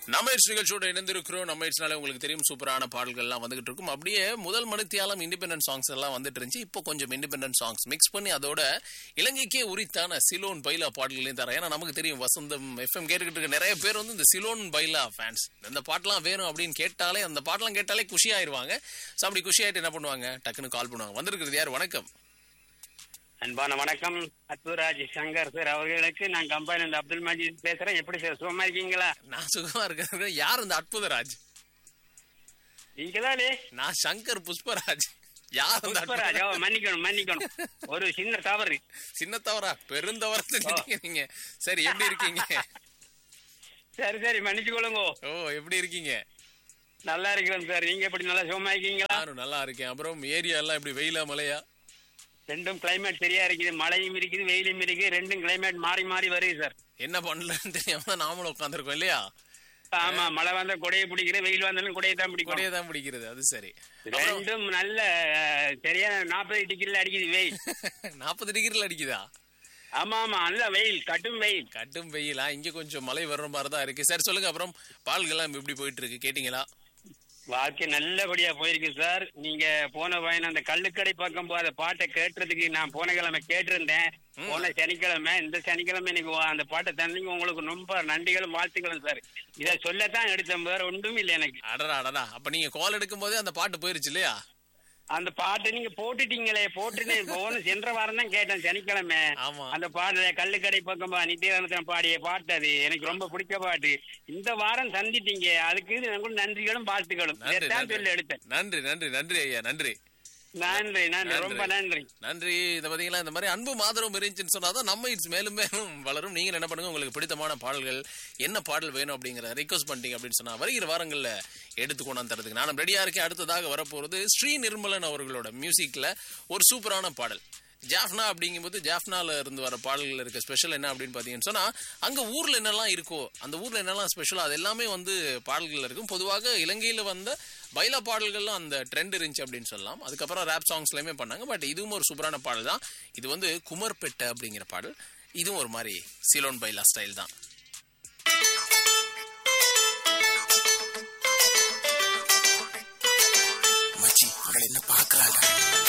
நம்ம இட்ஸ் நிகழ்ச்சியோட இணைந்திருக்கிறோம் நம்ம இட்ஸ்னாலே உங்களுக்கு தெரியும் சூப்பரான பாடல்கள் எல்லாம் வந்துகிட்டு இருக்கும் அப்படியே முதல் மணித்தியாலம் இண்டிபெண்டன்ட் சாங்ஸ் எல்லாம் வந்துட்டு இருந்துச்சு இப்போ கொஞ்சம் இண்டிபெண்டன்ட் சாங்ஸ் மிக்ஸ் பண்ணி அதோட இலங்கைக்கே உரித்தான சிலோன் பைலா பாடல்களையும் தரேன் ஏன்னா நமக்கு தெரியும் வசந்தம் எஃப்எம் கேட்டுக்கிட்டு இருக்க நிறைய பேர் வந்து இந்த சிலோன் பைலா ஃபேன்ஸ் இந்த பாட்டெல்லாம் வேணும் அப்படின்னு கேட்டாலே அந்த பாட்டெல்லாம் கேட்டாலே குஷி ஆயிருவாங்க ஸோ அப்படி குஷி ஆயிட்டு என்ன பண்ணுவாங்க டக்குன்னு கால் பண்ணுவாங்க வந்திருக்கிறது யார் வணக்கம் அன்பான வணக்கம் அத்துராஜ் சங்கர் சார் அவர்களுக்கு நான் கம்பெனி இந்த அப்துல் மஜீத் பேசுறேன் எப்படி சார் சுகமா இருக்கீங்களா நான் சுகமா இருக்கிறேன் யார் இந்த அற்புதராஜ் நீங்க தானே நான் சங்கர் புஷ்பராஜ் யார் அந்த புஷ்பராஜ் ஓ, அற்புதராஜ்? மன்னிக்கணும் மன்னிக்கணும் ஒரு சின்ன தவறு சின்ன தவறா பெருந்தவரா செஞ்சுட்டீங்க நீங்க சரி எப்படி இருக்கீங்க சரி சரி மன்னிச்சு கொள்ளுங்க ஓ எப்படி இருக்கீங்க நல்லா இருக்கிறேன் சார் நீங்க எப்படி நல்லா சுகமா இருக்கீங்களா நானும் நல்லா இருக்கேன் அப்புறம் ஏரியா எல்லாம் எப்படி வெயிலா மழையா ரெண்டும் கிளைமேட் சரியா இருக்குது மழையும் இருக்குது வெயிலும் இருக்குது ரெண்டும் கிளைமேட் மாறி மாறி வருது சார் என்ன பண்ணலன்னு தெரியாம நாமளும் உட்காந்துருக்கோம் இல்லையா ஆமா மழை வந்தா கொடையை பிடிக்கிறேன் வெயில் வந்தாலும் கொடையை தான் பிடிக்கும் கொடையை தான் பிடிக்கிறது அது சரி அப்புறம் ரெண்டும் நல்ல அஹ், சரியான நாற்பது டிகிரில அடிக்குது வெயில் நாற்பது டிகிரில அடிக்குதா ஆமா ஆமா நல்ல வெயில் கட்டும் வெயில் கட்டும் வெயிலா இங்க கொஞ்சம் மழை வர்ற மாதிரி தான் இருக்கு சரி சொல்லுங்க அப்புறம் பால்கள்லாம் எப்படி போயிட்டு இருக்கு கேட்டீங்களா வாழ்க்கை நல்லபடியா போயிருக்கு சார் நீங்க போன பயணம் அந்த கள்ளுக்கடை பக்கம் போத பாட்டை கேட்டுறதுக்கு நான் போன கிழமை கேட்டிருந்தேன் போன சனிக்கிழமை இந்த சனிக்கிழமை எனக்கு வா- அந்த பாட்டை தந்தீங்க உங்களுக்கு ரொம்ப நன்றிகளும் வாழ்த்துக்களும் சார் இத சொல்லத்தான் எடுத்தேன் வேற ஒன்றும் இல்லை எனக்கு அடடா அடடா அப்ப நீங்க கால் எடுக்கும் போதே அந்த பாட்டு போயிருச்சு இல்லையா அந்த பாட்டை நீங்க போட்டுட்டீங்களே போட்டுட்டு போன சென்ற வாரம் தான் கேட்டேன் சனிக்கிழமை ஆமா அந்த பாட்டு கள்ளுக்கடை பக்கம் பா- நித்யானந்தன் பாடிய பாட்டு அது எனக்கு ரொம்ப பிடிச்ச பாட்டு இந்த வாரம் சந்திட்டீங்க அதுக்கு எனக்கு நன்றிகளும் வாழ்த்துக்களும் நன்றி இதைத்தான் சொல்லி நன்றி எடுத்தேன் நன்றி நன்றி நன்றி ஐயா நன்றி நன்றி நன்றி ரொம்ப நன்றி நன்றி இந்த பாத்தீங்களா இந்த மாதிரி அன்பு மாதரம் இருந்துச்சுன்னு சொன்னாதான் நம்ம இட்ஸ் மேலும் மேலும் வளரும் நீங்க என்ன பண்ணுங்க உங்களுக்கு பிடித்தமான பாடல்கள் என்ன பாடல் வேணும் அப்படிங்கிற ரிக்வஸ்ட் பண்ணிட்டீங்க அப்படின்னு சொன்னா வருகிற வாரங்கள்ல எடுத்து கொண்டாந்து தரதுக்கு நானும் ரெடியா இருக்கேன் அடுத்ததாக வரப்போறது ஸ்ரீ நிர்மலன் அவர்களோட மியூசிக்ல ஒரு சூப்பரான பாடல் ஜாஃப்னா அப்படிங்கும்போது ஜாஃப்னால இருந்து வர பாடல்கள் இருக்க ஸ்பெஷல் என்ன அப்படின்னு பாத்தீங்கன்னு சொன்னா அங்க ஊர்ல என்னெல்லாம் இருக்கோ அந்த ஊர்ல என்னெல்லாம் ஸ்பெஷலோ அது எல்லாமே வந்து பாடல்கள் இருக்கும் பொதுவாக இலங்கையில வந்த பைலா பாடல்கள்லாம் அந்த ட்ரெண்ட் இருந்துச்சு அப்படின்னு சொல்லலாம் அதுக்கப்புறம் ரேப் சாங்ஸ்லயுமே பண்ணாங்க பட் இதுவும் ஒரு சூப்பரான பாடல் தான் இது வந்து குமர்பெட்டை அப்படிங்கிற பாடல் இதுவும் ஒரு மாதிரி சிலோன் பைலா ஸ்டைல் தான் மச்சி அவள் என்ன பாக்குறாங்க